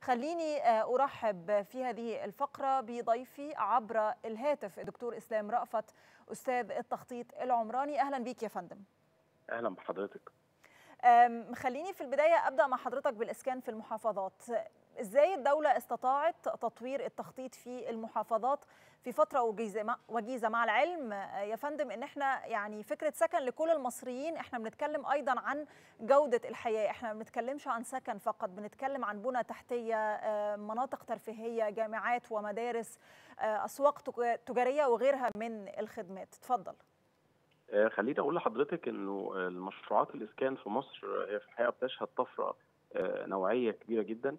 خليني أرحب في هذه الفقرة بضيفي عبر الهاتف الدكتور إسلام رأفت أستاذ التخطيط العمراني أهلا بيك يا فندم اهلا بحضرتك خليني في البداية أبدأ مع حضرتك بالإسكان في المحافظات إزاي الدولة استطاعت تطوير التخطيط في المحافظات في فترة وجيزة وجيزة مع العلم يا فندم إن إحنا يعني فكرة سكن لكل المصريين إحنا بنتكلم أيضا عن جودة الحياة إحنا ما بنتكلمش عن سكن فقط بنتكلم عن بنى تحتية مناطق ترفيهية جامعات ومدارس أسواق تجارية وغيرها من الخدمات اتفضل خليني اقول لحضرتك انه المشروعات الاسكان في مصر هي في الحقيقه بتشهد طفره نوعيه كبيره جدا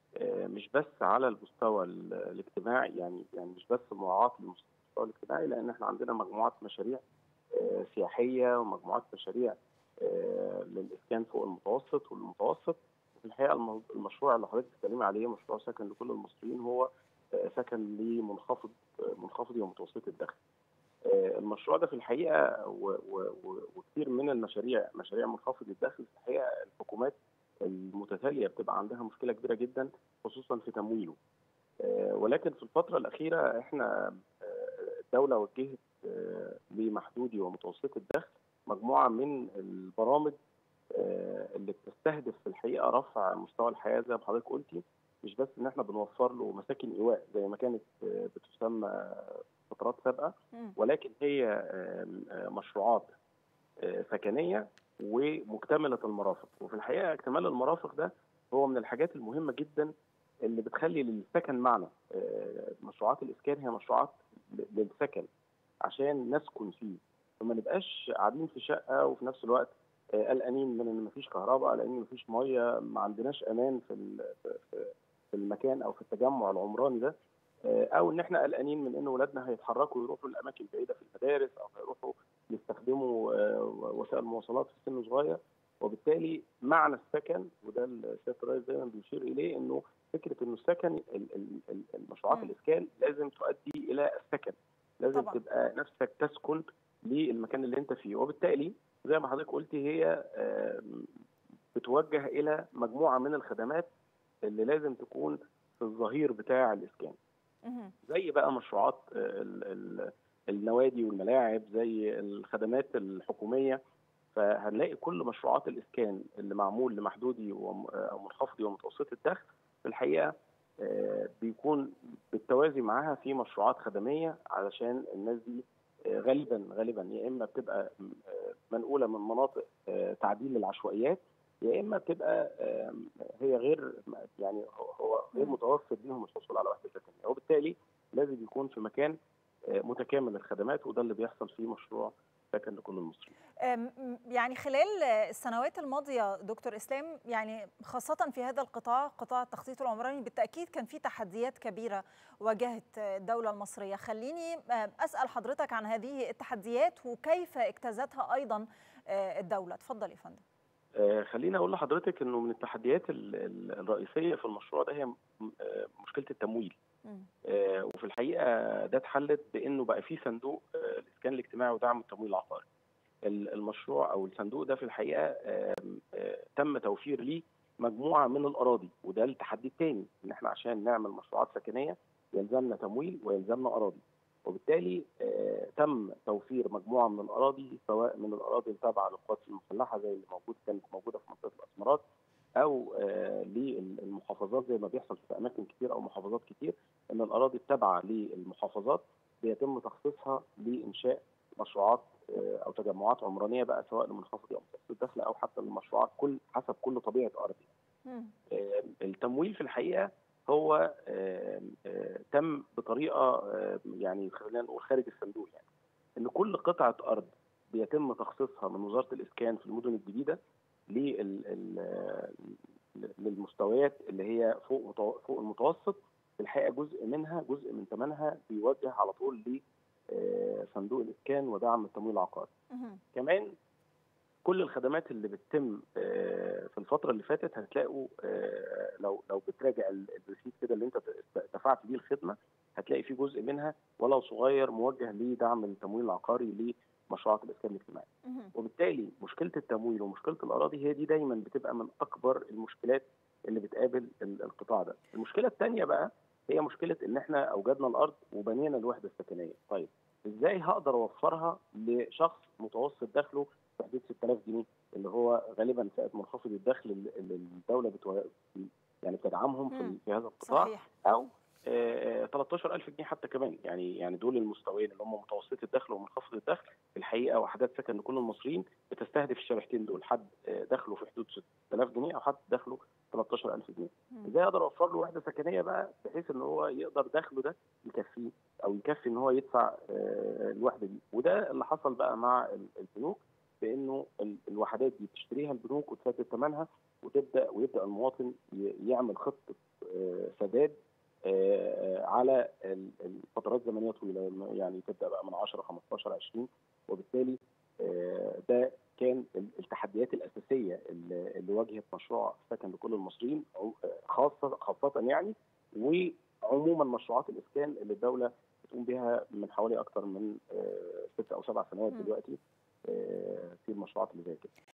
مش بس على المستوى الاجتماعي يعني يعني مش بس مراعاه للمستوى الاجتماعي لان احنا عندنا مجموعات مشاريع سياحيه ومجموعات مشاريع للاسكان فوق المتوسط والمتوسط وفي الحقيقه المشروع اللي حضرتك بتتكلمي عليه مشروع سكن لكل المصريين هو سكن لمنخفض منخفضي ومتوسط الدخل المشروع ده في الحقيقه وكثير من المشاريع مشاريع منخفض الدخل في الحقيقه الحكومات المتتاليه بتبقى عندها مشكله كبيره جدا خصوصا في تمويله ولكن في الفتره الاخيره احنا الدوله وجهت لمحدودي ومتوسط الدخل مجموعه من البرامج اللي بتستهدف في الحقيقه رفع مستوى الحياه زي ما حضرتك قلتي مش بس ان احنا بنوفر له مساكن ايواء زي ما كانت بتسمى فترات سابقه ولكن هي مشروعات سكنيه ومكتمله المرافق وفي الحقيقه اكتمال المرافق ده هو من الحاجات المهمه جدا اللي بتخلي للسكن معنى مشروعات الاسكان هي مشروعات للسكن عشان نسكن فيه فما نبقاش قاعدين في شقه وفي نفس الوقت قلقانين من ان مفيش كهرباء قلقانين مفيش ميه ما عندناش امان في في المكان او في التجمع العمراني ده او ان احنا قلقانين من ان اولادنا هيتحركوا يروحوا الاماكن بعيده في المدارس او هيروحوا يستخدموا وسائل المواصلات في سن صغير وبالتالي معنى السكن وده السيد الرئيس دايما بيشير اليه انه فكره انه السكن المشروعات الاسكان لازم تؤدي الى السكن لازم طبعا. تبقى نفسك تسكن للمكان اللي انت فيه وبالتالي زي ما حضرتك قلتي هي بتوجه الى مجموعه من الخدمات اللي لازم تكون في الظهير بتاع الاسكان زي بقى مشروعات النوادي والملاعب زي الخدمات الحكوميه فهنلاقي كل مشروعات الاسكان اللي معمول لمحدودي ومنخفضي ومتوسط الدخل في الحقيقه بيكون بالتوازي معاها في مشروعات خدميه علشان الناس دي غالبا غالبا يا اما بتبقى منقوله من مناطق تعديل العشوائيات يا اما بتبقى هي غير يعني هو غير متوفر ليهم الحصول على وحده سكنيه وبالتالي لازم يكون في مكان متكامل الخدمات وده اللي بيحصل في مشروع سكن لكل المصريين. يعني خلال السنوات الماضيه دكتور اسلام يعني خاصه في هذا القطاع قطاع التخطيط العمراني بالتاكيد كان في تحديات كبيره واجهت الدوله المصريه، خليني اسال حضرتك عن هذه التحديات وكيف اجتازتها ايضا الدوله، اتفضل يا فندم. آه خليني اقول لحضرتك انه من التحديات الرئيسيه في المشروع ده هي مشكله التمويل آه وفي الحقيقه ده اتحلت بانه بقى في صندوق آه الاسكان الاجتماعي ودعم التمويل العقاري المشروع او الصندوق ده في الحقيقه تم توفير ليه مجموعه من الاراضي وده التحدي الثاني ان احنا عشان نعمل مشروعات سكنيه يلزمنا تمويل ويلزمنا اراضي وبالتالي آه تم توفير مجموعه من الاراضي سواء من الاراضي التابعه للقوات المسلحه زي اللي موجود كانت موجوده في منطقه الاسمرات او آه للمحافظات زي ما بيحصل في اماكن كتير او محافظات كتير ان الاراضي التابعه للمحافظات بيتم تخصيصها لانشاء مشروعات آه او تجمعات عمرانيه بقى سواء لمنخفض او متوسط الدخل او حتى المشروعات كل حسب كل طبيعه ارض التمويل في الحقيقه هو آآ آآ تم بطريقه يعني خلينا نقول خارج الصندوق يعني ان كل قطعه ارض بيتم تخصيصها من وزاره الاسكان في المدن الجديده للمستويات اللي هي فوق فوق المتوسط في الحقيقه جزء منها جزء من ثمنها بيوجه على طول لصندوق الاسكان ودعم التمويل العقاري. كمان كل الخدمات اللي بتتم في الفتره اللي فاتت هتلاقوا لو لو بتراجع الريسيت كده اللي انت دفعت بيه الخدمه هتلاقي في جزء منها ولو صغير موجه لدعم التمويل العقاري لمشروعات الاسكان الاجتماعي. وبالتالي مشكله التمويل ومشكله الاراضي هي دي دايما بتبقى من اكبر المشكلات اللي بتقابل القطاع ده. المشكله الثانيه بقى هي مشكله ان احنا اوجدنا الارض وبنينا الوحده السكنيه، طيب ازاي هقدر اوفرها لشخص متوسط دخله في حدود 6000 جنيه اللي هو غالبا فئه منخفض الدخل اللي الدوله بتو... يعني بتدعمهم في, في هذا القطاع صحيح. او آه 13000 جنيه حتى كمان يعني يعني دول المستويين اللي هم متوسط الدخل ومنخفض الدخل في الحقيقه وحدات سكن لكل المصريين بتستهدف الشريحتين دول حد دخله في حدود 6000 جنيه او حد دخله 13000 جنيه ازاي اقدر اوفر له وحده سكنيه بقى بحيث ان هو يقدر دخله ده يكفيه او يكفي ان هو يدفع آه الوحده دي وده اللي حصل بقى مع البنوك بانه الوحدات دي تشتريها البنوك وتسدد ثمنها وتبدا ويبدا المواطن يعمل خطه آه سداد آه على الفترات زمنيه طويله يعني تبدا بقى من 10 15 20 وبالتالي ده كان التحديات الاساسيه اللي, اللي واجهت مشروع سكن لكل المصريين خاصه خاصه يعني وعموما مشروعات الاسكان اللي الدوله بتقوم بها من حوالي اكثر من ست او سبع سنوات دلوقتي في المشروعات اللي زي كده